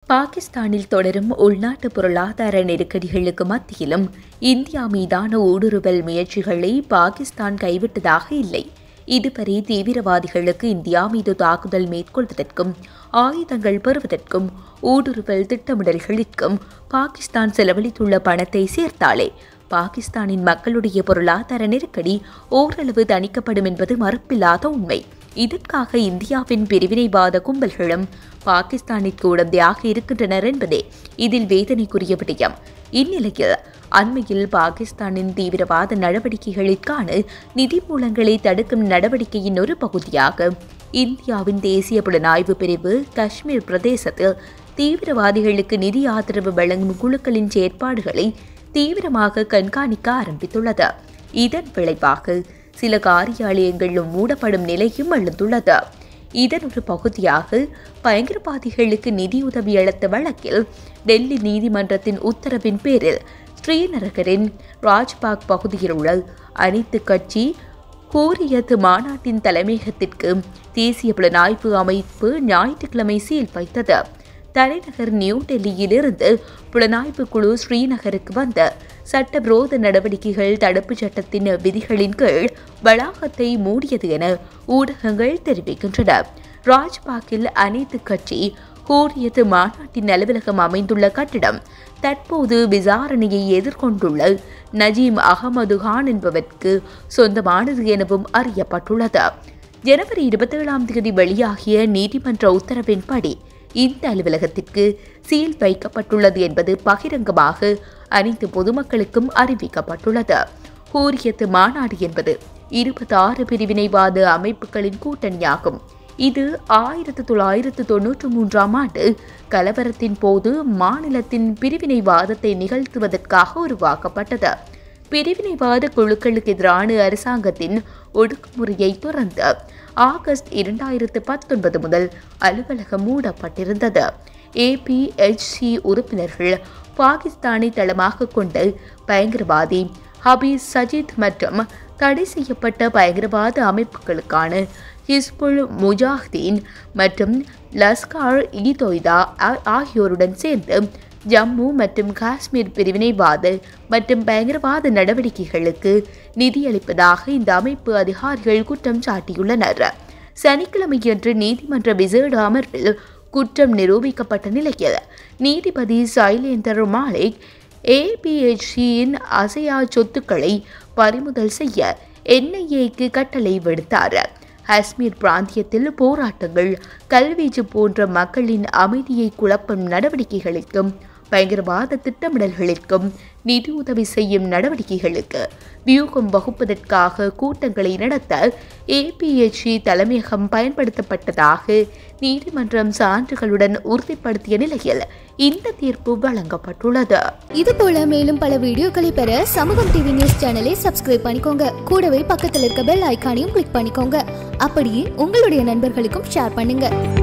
பாகிஸ்தானில் தொடரும் உள்நாட்டு பொருளாதார நெருக்கடிகளுக்கு மத்தியிலும் இந்தியா மீதான ஊடுருவல் முயற்சிகளை பாகிஸ்தான் கைவிட்டதாக இல்லை இதுவரை தீவிரவாதிகளுக்கு இந்தியா மீது தாக்குதல் மேற்கொள்வதற்கும் ஆயுதங்கள் பெறுவதற்கும் ஊடுருவல் திட்டமிடல்களுக்கும் பாகிஸ்தான் செலவழித்துள்ள பணத்தை சேர்த்தாலே பாகிஸ்தானின் மக்களுடைய பொருளாதார நெருக்கடி ஓரளவு தணிக்கப்படும் என்பது மறுப்பில்லாத உண்மை இதற்காக இந்தியாவின் பிரிவினைவாத கும்பல்களும் பாகிஸ்தானிற்கு உடந்தையாக இருக்கின்றனர் என்பதே இதில் வேதனைக்குரிய விடயம் இந்நிலையில் அண்மையில் பாகிஸ்தானின் தீவிரவாத நடவடிக்கைகளுக்கான நிதி மூலங்களை தடுக்கும் நடவடிக்கையின் ஒரு பகுதியாக இந்தியாவின் தேசிய புலனாய்வு பிரிவு காஷ்மீர் பிரதேசத்தில் தீவிரவாதிகளுக்கு நிதி ஆதரவு வழங்கும் குழுக்களின் செயற்பாடுகளை தீவிரமாக கண்காணிக்க ஆரம்பித்துள்ளது இதன் விளைவாக சில காரியாலயங்களும் மூடப்படும் நிலையும் எழுந்துள்ளது இதன் ஒரு பகுதியாக பயங்கரவாதிகளுக்கு நிதியுதவி அளித்த வழக்கில் டெல்லி நீதிமன்றத்தின் உத்தரவின் பேரில் ஸ்ரீநகரின் ராஜ்பாக் பகுதியில் உள்ள அனைத்து கட்சி ஹூரியத் மாநாட்டின் தலைமையகத்திற்கு தேசிய புலனாய்வு அமைப்பு ஞாயிற்றுக்கிழமை சீல் வைத்தது தலைநகர் நியூ டெல்லியிலிருந்து புலனாய்வு குழு ஸ்ரீநகருக்கு வந்த சட்டவிரோத நடவடிக்கைகள் தடுப்புச் சட்டத்தின் விதிகளின் கீழ் வளாகத்தை மூடியது என ஊடகங்கள் தெரிவிக்கின்றன ராஜ்பாக்கில் அனைத்து கட்சி ஹூரியத் மாநாட்டின் அலுவலகம் அமைந்துள்ள கட்டிடம் தற்போது விசாரணையை எதிர்கொண்டுள்ள நஜீம் அகமது கான் என்பவருக்கு சொந்தமானது எனவும் அறியப்பட்டுள்ளது ஜனவரி இருபத்தேழாம் தேதி வெளியாகிய நீதிமன்ற உத்தரவின்படி இந்த அலுவலகத்திற்கு சீல் வைக்கப்பட்டுள்ளது என்பது பகிரங்கமாக அனைத்து பொதுமக்களுக்கும் அறிவிக்கப்பட்டுள்ளது ஹூரியத் மாநாடு என்பது இருபத்தாறு பிரிவினைவாத அமைப்புகளின் கூட்டணியாகும் இது ஆயிரத்து தொள்ளாயிரத்து தொன்னூற்று மூன்றாம் ஆண்டு கலவரத்தின் போது மாநிலத்தின் பிரிவினைவாதத்தை நிகழ்த்துவதற்காக உருவாக்கப்பட்டது பிரிவினைவாத குழுக்களுக்கு எதிரான அரசாங்கத்தின் ஒடுக்குமுறையை தொடர்ந்து ஆகஸ்ட் இரண்டாயிரத்து பத்தொன்பது முதல் அலுவலகம் மூடப்பட்டிருந்தது ஏபிஎச்சி உறுப்பினர்கள் பாகிஸ்தானை தளமாக கொண்டு பயங்கரவாதி ஹபீஸ் சஜித் மற்றும் தடை செய்யப்பட்ட பயங்கரவாத அமைப்புகளுக்கான ஹிஸ்புல் முஜாஹிதீன் மற்றும் லஸ்கார் இ தொய்தா ஆகியோருடன் சேர்ந்து ஜம்மு மற்றும் காஷ்மீர் பிரிவினைவாத மற்றும் பயங்கரவாத நடவடிக்கைகளுக்கு நிதியளிப்பதாக இந்த அமைப்பு அதிகாரிகள் குற்றம் சாட்டியுள்ளனர் சனிக்கிழமையன்று நீதிமன்ற விசேட அமர்வில் குற்றம் நிரூபிக்கப்பட்ட நிலையில் நீதிபதி சைலேந்தர் மாலிக் ஏபிஎச்சியின் அசையா சொத்துக்களை பறிமுதல் செய்ய என்ஐஏக்கு கட்டளை விடுத்தார் காஷ்மீர் பிராந்தியத்தில் போராட்டங்கள் கல்வீச்சு போன்ற மக்களின் அமைதியை குழப்பும் நடவடிக்கைகளுக்கும் பயங்கரவாத திட்டமிடல்களுக்கும் நிதியுதவி செய்யும் நடவடிக்கைகளுக்கு வியூகம் வகுப்பதற்காக கூட்டங்களை நடத்த ஏபிஎச்சி தலைமையகம் பயன்படுத்தப்பட்டதாக நீதிமன்றம் சான்றுகளுடன் உறுதிப்படுத்திய நிலையில் இந்த தீர்ப்பு வழங்கப்பட்டுள்ளது இது போல மேலும் பல வீடியோக்களை பெற சமூகம் டிவி நியூஸ் சேனலை சப்ஸ்கிரைப் பண்ணிக்கோங்க கூடவே பக்கத்தில் இருக்க பெல் ஐகானையும் கிளிக் பண்ணிக்கோங்க அப்படியே உங்களுடைய நண்பர்களுக்கும் ஷேர் பண்ணுங்க